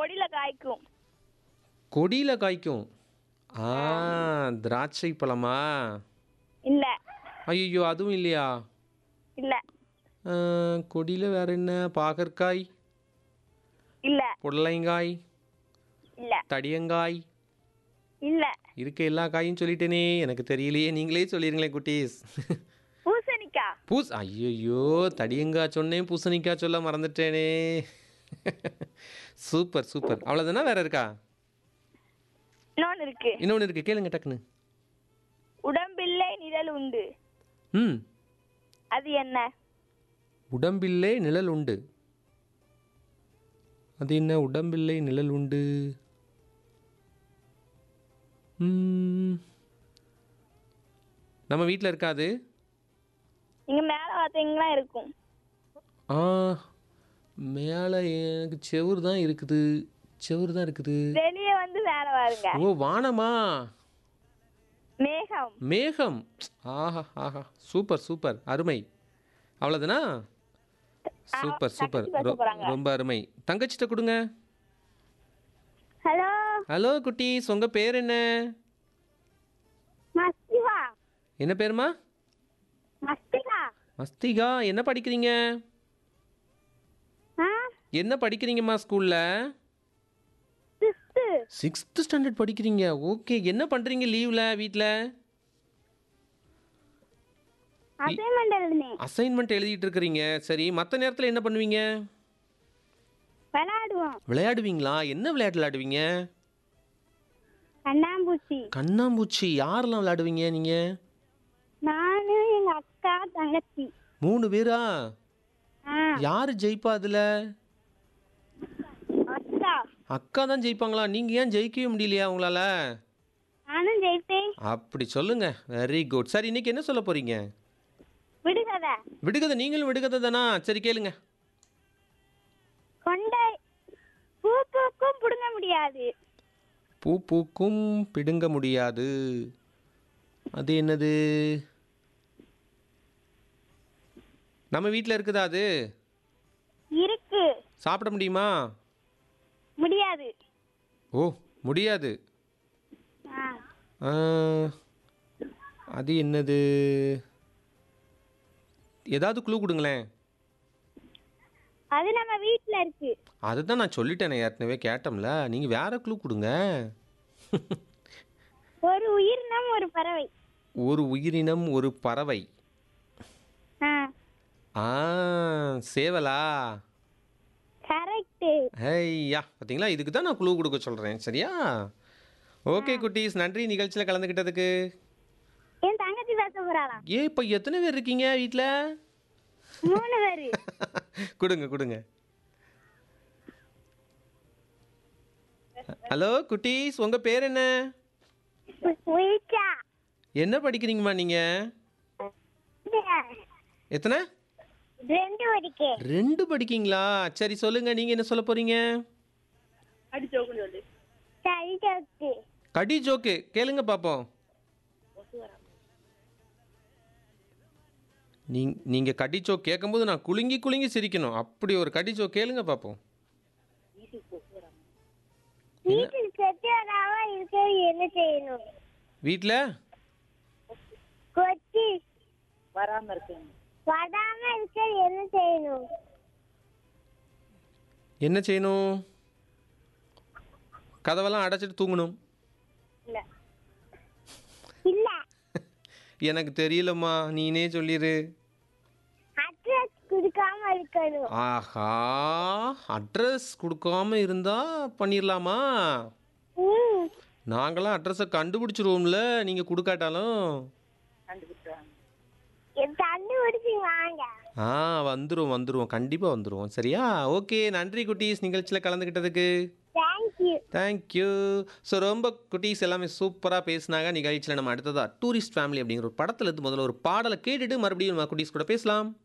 கொடியில காய்க்கும் கொடியில் காய்க்கும் ஆ திராட்சை பழமா இல்ல ஐயோ அதுவும் இல்லையா இல்ல கொடியில் வேற என்ன பாகற்காய் இல்ல புடலங்காய் இல்ல தடியங்காய் இல்ல இருக்க எல்லா காயும் சொல்லிட்டேனே எனக்கு தெரியலையே நீங்களே சொல்லிருங்களேன் குட்டீஸ் பூசணிக்காய் பூஸ் ஐயோ தடியங்காய் சொன்னேன் பூசணிக்காய் சொல்ல மறந்துட்டேனே சூப்பர் சூப்பர் அவ்வளோதானா வேற இருக்கா இன்னொன்னு இருக்கு இன்னொன்று இருக்கு கேளுங்க டக்குன்னு உடம்பில்லை நிழல் உண்டு ம் அது என்ன உடம்பில்லே நிழல் உண்டு அது என்ன உடம்பில்லை நிழல் உண்டு ம். நம்ம வீட்டில் இருக்காது நீங்க மேல பார்த்தீங்கன்னா இருக்கும் ஆ மேலே எனக்கு செவுரு தான் இருக்குது செவுரு தான் இருக்குது வெளியே வந்து மேல பாருங்க ஓ வானமா மேகம் மேகம் ஆஹா ஆஹா சூப்பர் சூப்பர் அருமை அவ்வளோதானா சூப்பர் சூப்பர் தங்கச்சி பேச ரொ- போறாங்க. ரொம்ப அருமை தங்கச்சிட்ட கொடுங்க ஹலோ ஹலோ குட்டீஸ் உங்கள் பேர் என்ன மஸ்திகா என்ன பேருமா மஸ்திகா மஸ்திகா என்ன படிக்கிறீங்க ஆ என்ன படிக்கிறீங்கம்மா ஸ்கூலில் சிஸ்து சிக்ஸ்த்து ஸ்டாண்டர்ட் படிக்கிறீங்க ஓகே என்ன பண்ணுறீங்க லீவில் வீட்டில் அசைன்மெண்ட் எழுதினேன் அசைன்மெண்ட் எழுதிட்டு இருக்கிறீங்க சரி மற்ற நேரத்தில் என்ன பண்ணுவீங்க விளையாடுவோம் விளையாடுவீங்களா என்ன விளையாட்டு விளையாடுவீங்க கண்ணாம்பூச்சி கண்ணாம்பூச்சி யாரெல்லாம் விளையாடுவீங்க நீங்கள் நானு எங்க அக்கா தங்கச்சி மூணு பேரா ஆ யார் ஜெயிப்பா அதில் அக்கா அக்கா தான் ஜெயிப்பாங்களா நீங்கள் ஏன் ஜெயிக்கவே முடியலையா உங்களால் நானும் ஜெயிப்பேன் அப்படி சொல்லுங்க வெரி குட் சரி இன்னைக்கு என்ன சொல்ல போறீங்க விடுகதை விடுகதை நீங்களும் விடுகதை தானா சரி கேளுங்க கொண்டை பூ பூக்கும் புடுங்க முடியாது பூ பூக்கும் பிடுங்க முடியாது அது என்னது நம்ம வீட்டில் இருக்குதா அது இருக்கு சாப்பிட முடியுமா முடியாது ஓ முடியாது ஆ ஆ, அது என்னது ஏதாவது க்ளூ கொடுங்களேன் அது நம்ம வீட்ல இருக்கு அதுதான் நான் சொல்லிட்டேனே ஏற்கனவே கேட்டோம்ல நீங்கள் வேற க்ளூ கொடுங்க ஒரு உயிரினம் ஒரு பறவை ஒரு உயிரினம் ஒரு பறவை ஆ ஆ சேவலா கரெக்ட் ஐயா பார்த்தீங்களா இதுக்கு தான் நான் க்ளூ கொடுக்க சொல்கிறேன் சரியா ஓகே குட்டீஸ் நன்றி நிகழ்ச்சியில் கலந்துக்கிட்டதுக்கு என் தங்கச்சி பேச போறாளாம் ஏ இப்போ எத்தனை பேர் இருக்கீங்க வீட்டில் மூணு பேரு கொடுங்க கொடுங்க ஹலோ குட்டீஸ் உங்கள் பேர் என்ன உயிச்சா என்ன படிக்கிறீங்கம்மா நீங்கள் எத்தனை ரெண்டு வடிக்கே ரெண்டு படிக்கீங்களா சரி சொல்லுங்க நீங்கள் என்ன சொல்ல போகிறீங்க சரி ஜோக்கு கடி ஜோக்கு கேளுங்க பார்ப்போம் நீங் நீங்கள் கடி ஜோக் கேட்கும்போது நான் குலுங்கி குலுங்கி சிரிக்கணும் அப்படி ஒரு கடி ஜோக் கேளுங்க பார்ப்போம் வீட்டில் செத்து வராம இருக்க என்ன செய்யணும் வீட்டில் கொச்சி வராம இருக்க வராம இருக்க என்ன செய்யணும் என்ன செய்யணும் கதவெல்லாம் அடைச்சிட்டு தூங்கணும் இல்ல இல்ல எனக்கு தெரியலம்மா நீனே சொல்லிடு அட்ரஸ் கொடுக்காம இருக்கணும் ஆஹா அட்ரஸ் கொடுக்காம இருந்தா பண்ணிடலாமா ம் நாங்களாம் அட்ரஸை கண்டுபிடிச்சிருவோம்ல நீங்கள் கொடுக்காட்டாலும் கண்டுபிடிச்சி வாங்க ஆ வந்துருவோம் வந்துருவோம் கண்டிப்பாக வந்துருவோம் சரியா ஓகே நன்றி குட்டீஸ் நிகழ்ச்சியில் கலந்துக்கிட்டதுக்கு தேங்க்யூ தேங்க்யூ ஸோ ரொம்ப குட்டீஸ் எல்லாமே சூப்பராக பேசினாங்க நிகழ்ச்சியில் நம்ம அடுத்ததா டூரிஸ்ட் ஃபேமிலி அப்படிங்கிற ஒரு படத்துல இருந்து முதல்ல ஒரு பாடலை கேட்டுட்டு மறுபடியும் நம்ம குட்டீஸ் கூட பேசலாம்